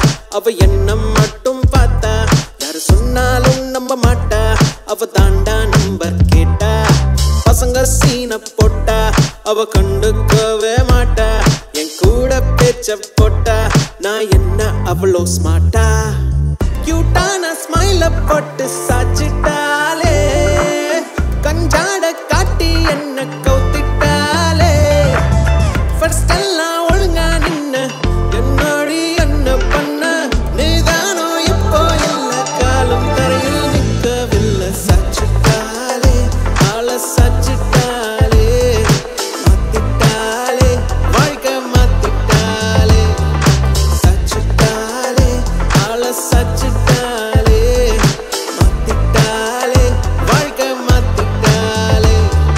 அவ என்ன மட்டும் பார்த்தா யாரு சொன்னாலும் நம்ப மாட்டா அவ தாண்டா நம்பர் கேட்டா பசங்க சீன போட்டா அவ கண்டுக்கவே மாட்டா என் கூட பேச்ச போட்டா நான் என்ன அவ்வளோ ஸ்மார்ட்டா கியூட்டான ஸ்மைல போட்டு சாச்சிட்டாலே கஞ்சாட காட்டி என்ன கவுத்திட்டாலே ஃபர்ஸ்ட் எல்லாம் ஒழுங்கா நின்ன என்னடி என்ன பண்ண நீதானோ இப்போ எல்லா காலம் தரையில் நிற்கவில்லை சாச்சிட்டாலே ஆள சாச்சிட்டாலே மாத்திட்டாலே வாழ்க்கை மாத்திட்டாலே சச்சிட்டாலே ஆள சச்சிட்டாலே மாத்திட்டாலே வாழ்க்கை மாத்திட்டாலே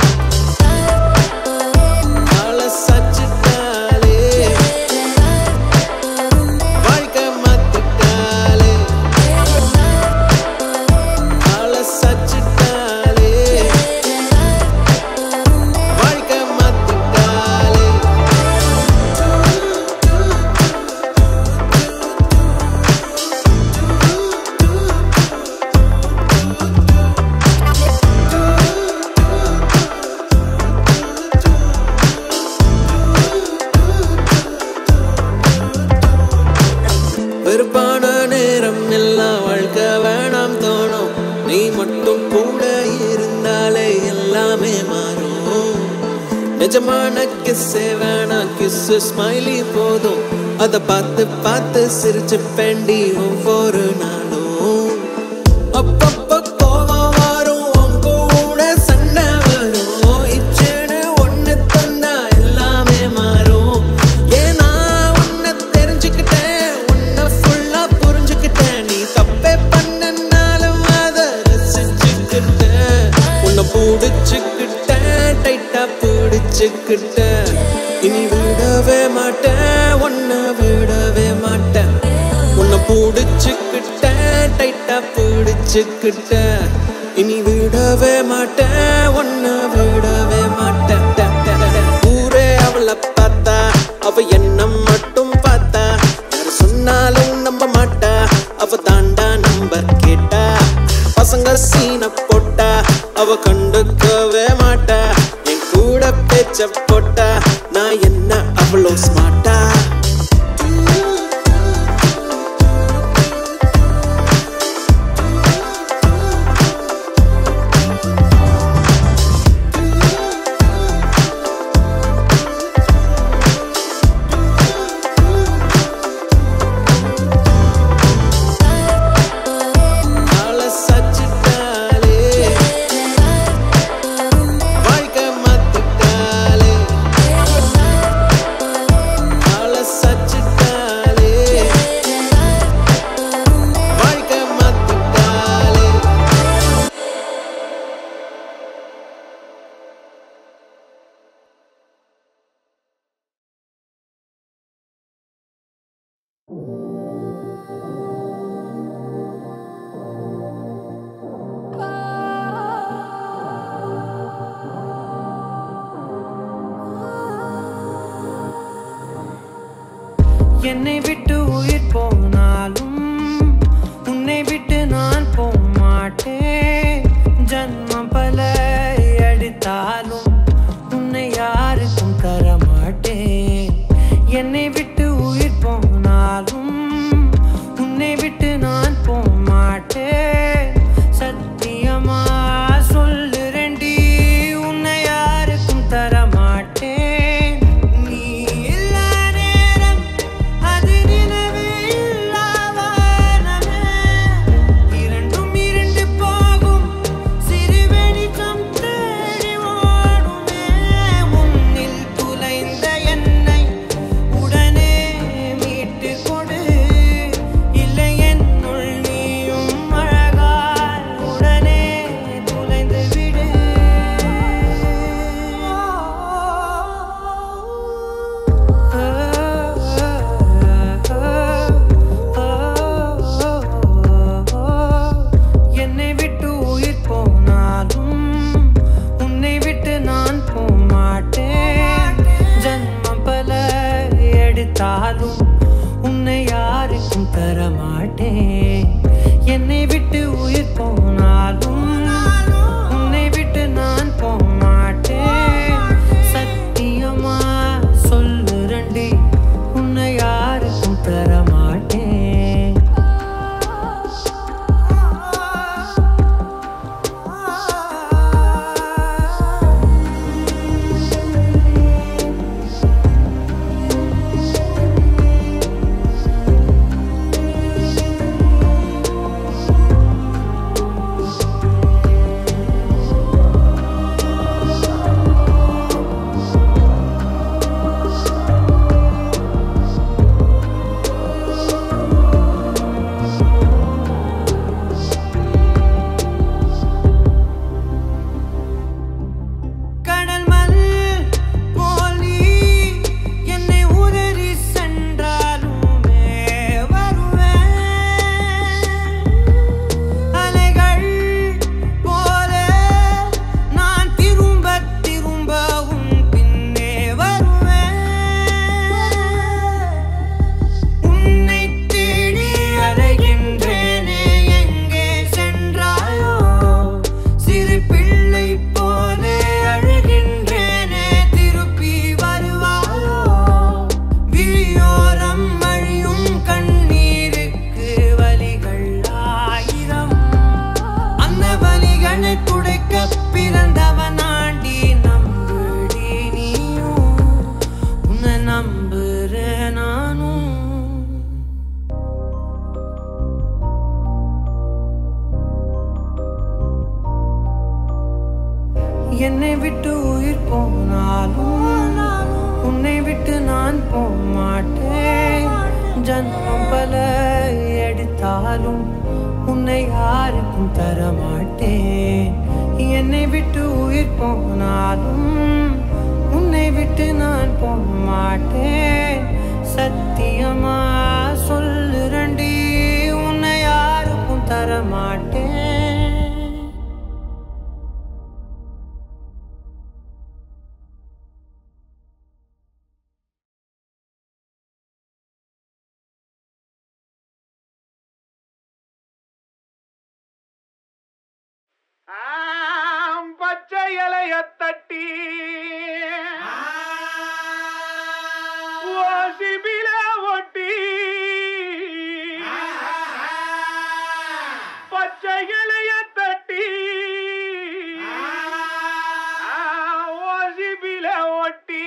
ஆள சச்சிட்டாலே வாழ்க்கை மாத்திட்டாலே ஆள சச்சிட்டாலே வாழ்க்கை மாத்திட்டாலே வெறுப்பான நேரம் எல்லாம் வாழ்க்கை வேணாம் தோணும் நீ மட்டும் கூட இருந்தாலே எல்லாமே மாறும் நிஜமான கிஸ்ஸே வேணாம் கிஸ் ஸ்மைலி போதும் அத பார்த்து பார்த்து சிரிச்சு பெண்டி ஒவ்வொரு நாளும் அப்பப்ப கோவம் வரும் உன் கூட சண்டை வரும் இச்சேன்னு ஒண்ணு தந்தா எல்லாமே மாறும் ஏன்னா உன்னை தெரிஞ்சுக்கிட்டேன் உன்னை ஃபுல்லா புரிஞ்சுக்கிட்டேன் நீ தப்பே பண்ணனாலும் அதை ரசிச்சுக்கிட்டேன் உன்னை பிடிச்சுக்கிட்டேன் டைட்டா பிடிச்சுக்கிட்டேன் இனி விடவே மாட்டேன் உன்னை விடவே மாட்டேன் உன்னை பிடிச்சுக்கிட்டேன் டைட்டா பிடிச்சுக்கிட்டேன் இனி விடவே மாட்டேன் உன்னை விடவே மாட்டேன் ட, ட, ட. ஊரே அவளை பார்த்தா அவ என்ன மட்டும் பார்த்தா யாரு சொன்னாலும் நம்ப மாட்டா அவ தாண்டா நம்பர் கேட்டா பசங்க சீன போட்டா அவ கண்டுக்கவே மாட்டா என் கூட பேச்ச போட்டா நான் என்ன அவ்வளோ ஸ்மார்ட்டா ஆள சச்சிட்டாலே வாழ்க்கை மாத்திட்டாலே ஆள சச்சிட்டாலே வாழ்க்கை மாத்திட்டாலே என்னை விட்டு உயிர் போனாலும் உன்னை விட்டு நான் போக மாட்டேன் ஜன்மம் பல அடித்தாலும் உன்னை யாருக்கும் தர மாட்டேன் என்னை விட்டு உயிர் போனாலும் உன்னை விட்டு நான் போக மாட்டேன் சத்தியமா சொல்லுறேன்டி உன்னை யாருக்கும் தர மாட்டேன் நீ இல்லா நேரம் அது நிலவே மாட்டேன் என்னை விட்டு உயிர் போனாலும் உன்னை விட்டு நான் போக மாட்டேன் சத்தியமா சொல்லுரண்டி உன்னை யாருக்கும் தர மாட்டேன் கடல் மண் போலி என்னை உதறி சென்றாலுமே வருவேன் அலைகள் போல நான் திரும்ப திரும்ப உன் பின்னே வருவேன் உன்னை தேடி அலைகின்றேனே எங்கே சென்றாயோ சிறு பிள்ளை போலே அழுகின்றேனே திருப்பி வருவாயோ விழியோரம் அழியும் கண்ணீருக்கு வலிகள் ஆயிரம் அந்த வலிகளை துடைக்க பிறந்தவன் ஆண்டி நம்புடி நீயும் உன்னை நம்புறேன் நானும் என்னை விட்டு உயிர் போனாலும் உன்னை விட்டு நான் போக மாட்டேன் ஜன்மம் பல எடுத்தாலும் உன்னை யாருக்கும் தர மாட்டேன் என்னை விட்டு உயிர் போனாலும் உன்னை விட்டு நான் போக மாட்டேன் சத்தியமா சொல்லுரண்டி உன்னை யாருக்கும் தர மாட்டேன் ஆம், பச்சை இலைய தட்டி ஓசிபில ஒட்டி பச்சை இலைய தட்டி ஓசிபில ஒட்டி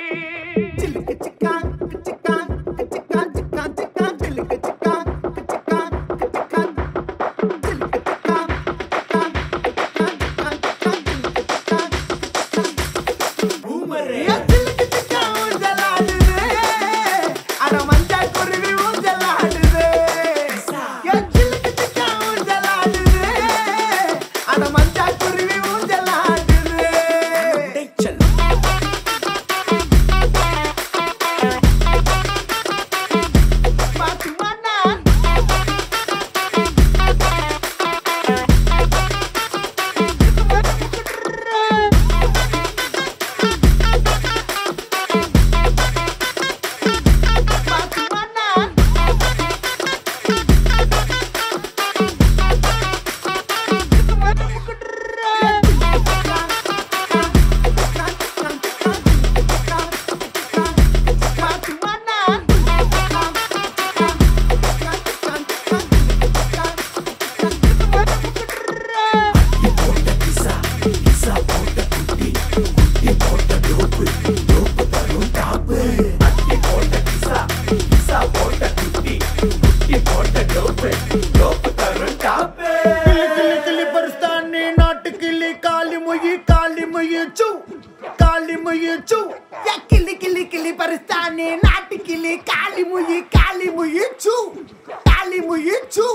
கிளி கிளி பரிஸ்தானி நாட்டு கிளி காலி மொழி காலி மொழி சூ காலி மொழி சூ யா கிளி கிளி கிளி பரிஸ்தானி நாட்டு கிளி காலி மொழி காலி மொழி சூ காலி மொழி சூ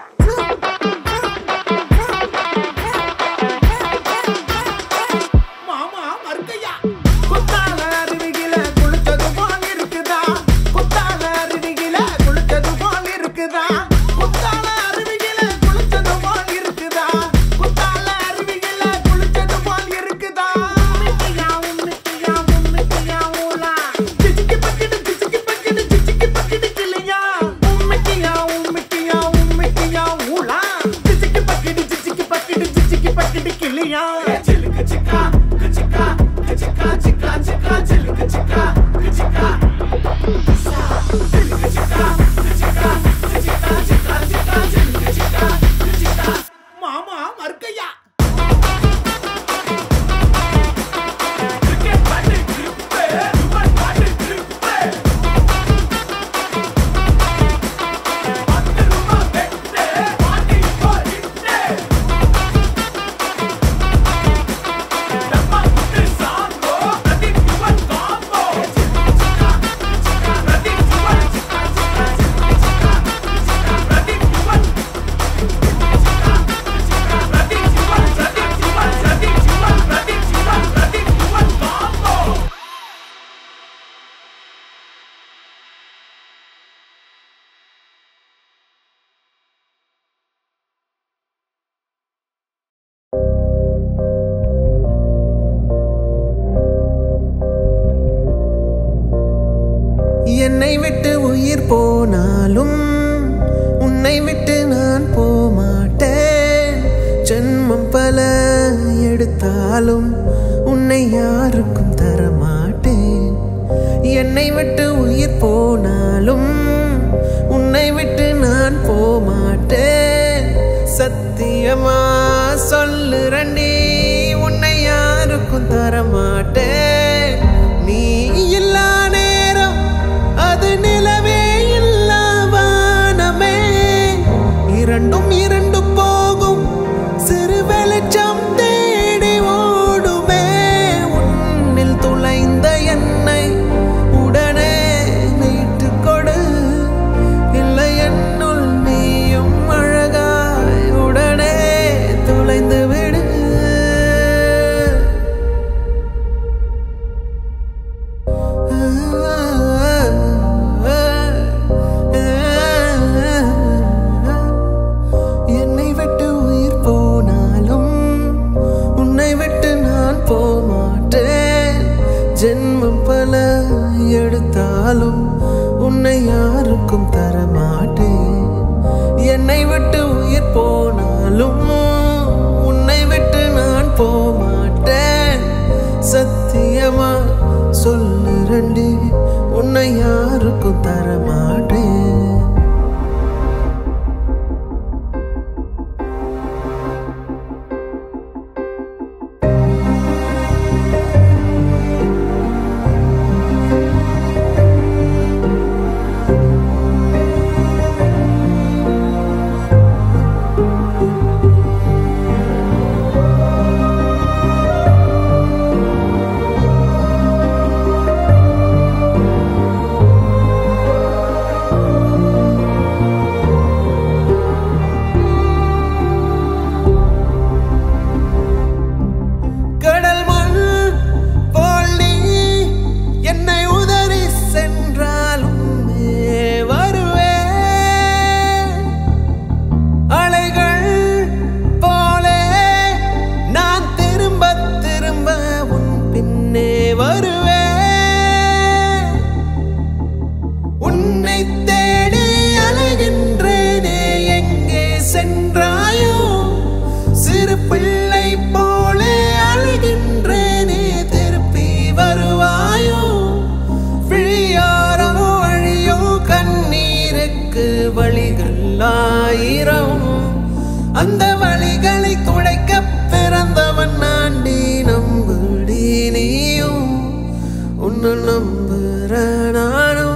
மாமா மறுக்கையா குத்தால அருவிகில குளிச்சது போல் இருக்குதா குத்தால அருவிகில குளிச்சது போல் இருக்குதா குத்தால அருவிகில குளிச்சது போல் இருக்குதா குத்தால அருவிகில குளிச்சது போல் இருக்குதா உம்மிட்டியா உம்மிட்டியா உம்மிட்டியா ஊலா சிச்சிக்கி பக்கிடு சிச்சிக்கி பக்கிடு சிச்சிக்கி பக்கிடு கிளியா உம்மிட்டியா உம்மிட்டியா மர்க்கையா மாமா மர்க்கையா என்னை விட்டு உயிர் போனாலும் உன்னை விட்டு நான் போமாட்டேன் ஜென்மம் பல எடுத்தாலும் உன்னை யாருக்கும் தரமாட்டேன் என்னை விட்டு உயிர் போனாலும் உன்னை விட்டு நான் போமாட்டேன் சத்தியமா சொல்லுறண்டி உன்னை யாருக்கும் தரமாட்டேன் நீ இல்லா நேரம் அது நிலவே இல்லா வானமே இரண்டும் இரண்டு போகும் சிறு வெளிச்சம் தேடி ஓடுமே உன்னில் துளைந்த என்னை உடனே மீட்டு கொடு இல்லை என்னுள் நீயும் அழகாய் உடனே துளைந்து விடு என்னை விட்டு உயிர் போனாலும் உன்னை விட்டு நான் போமாட்டேன் ஜென்மம் பல எடுத்தாலும் உன்னை யாருக்கும் தரமாட்டேன் என்னை விட்டு உயிர் போனாலும் உன்னை விட்டு நான் போமாட்டேன் சத்தியமா சொல்லுறண்டி உன்னை யாருக்கும் தரமாட்டேன் கடல் மண் போல் நீ என்னை உதறி சென்றாலும் வருவே அலைகள் போலே நான் திரும்ப திரும்ப உன் பின்னே வருவே உன்னை தேடி அலைகின்றேனே எங்கே சென்றாயோ சிறு பிள்ளை போலே அழுகின்றேனே திருப்பி வருவாயோ விழியாரோ வழியோ கண்ணீருக்கு வழிகள் ஆயிரம் அந்த வழிகளை துடைக்க பிறந்தவன் நாண்டி நம்புடி நீயும் உன்னை நம்புற நானும்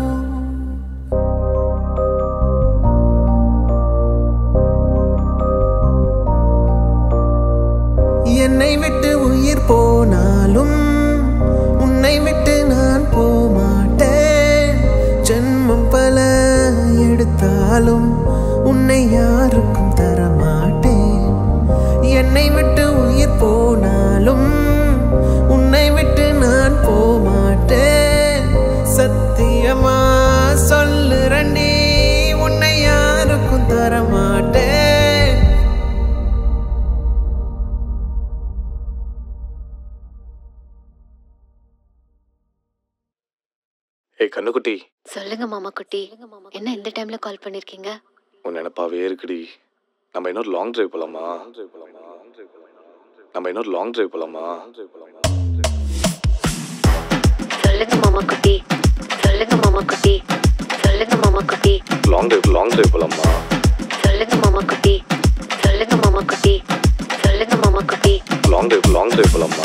என்னை விட்டு உயிர் போனாலும் உன்னை விட்டு நான் போமாட்டேன் ஜென்மம் பல எடுத்தாலும் உன்னை யாருக்கும் தரமாட்டேன் என்னை விட்டு உயிர் போனாலும் உன்னை விட்டு நான் போமாட்டேன் சத்தியமா சொல்லுறண்டி உன்னை யாருக்கும் தரமாட்டேன் ஏய் கண்ணுக்குட்டி சொல்லுங்க மாமா குட்டி என்ன இந்த டைம்ல கால் பண்ணிருக்கீங்க உன் நினப்பாவே இருக்குடி நம்ம இன்னொரு லாங் டிரைவ் போலாமா நம்ம இன்னொரு லாங் டிரைவ் போலாமா சொல்லுங்க மாமா குட்டி சொல்லுங்க மாமா குட்டி சொல்லுங்க மாமா குட்டி லாங் டிரைவ் லாங் டிரைவ் போலாமா சொல்லுங்க மாமா குட்டி சொல்லுங்க மாமா குட்டி சொல்லுங்க மாமா குட்டி லாங் டிரைவ் லாங் டிரைவ் போலாமா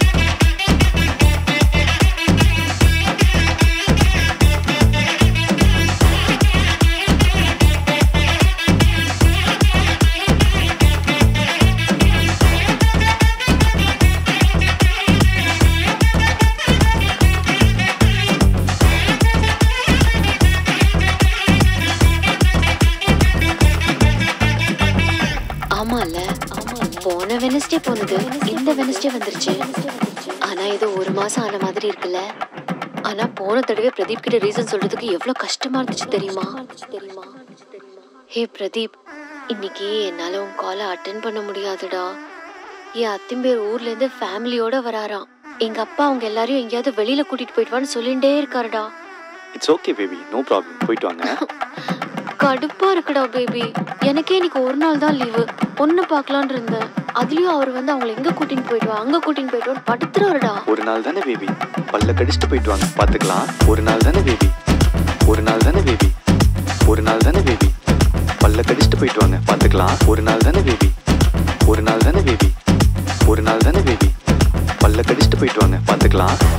ஆமால போன வெனஸ்டே போனது இந்த வெனஸ்டே வந்துருச்சு ஆனா இது ஒரு மாசம் ஆன மாதிரி இருக்குல்ல ஆனா போன தடவை பிரதீப் கிட்ட ரீசன் சொல்றதுக்கு எவ்வளவு கஷ்டமா இருந்துச்சு தெரியுமா ஹே பிரதீப் இன்னைக்கு என்னால உன் காலை அட்டன் பண்ண முடியாதுடா என் அத்திம்பேர் ஊர்ல இருந்து ஃபேமிலியோட வராராம் எங்க அப்பா அவங்க எல்லாரையும் எங்கேயாவது வெளியில கூட்டிட்டு போயிட்டு சொல்லிட்டே இருக்காருடா it's okay baby no problem போயிட்டு வாங்க கடுப்பா இருக்குடா பேபி எனக்கே இன்னைக்கு ஒரு நாள் தான் லீவு பொண்ணு பார்க்கலான்னு இருந்தேன் அதுலயும் அவர் வந்து அவங்கள எங்க கூட்டின்னு போயிட்டு வா அங்க கூட்டின்னு போயிட்டு வான்னு படுத்துறாருடா ஒரு நாள் தானே பேபி பல்ல கடிச்சிட்டு போயிட்டு வாங்க பார்த்துக்கலாம் ஒரு நாள் தானே பேபி ஒரு நாள் தானே பேபி ஒரு நாள் தானே பேபி பல்ல கடிச்சிட்டு போயிட்டு வாங்க பார்த்துக்கலாம் ஒரு நாள் தானே பேபி ஒரு நாள் தானே பேபி ஒரு நாள் தானே பேபி பல்ல கடிச்சிட்டு போயிட்டு வாங்க பார்த்துக்கலாம்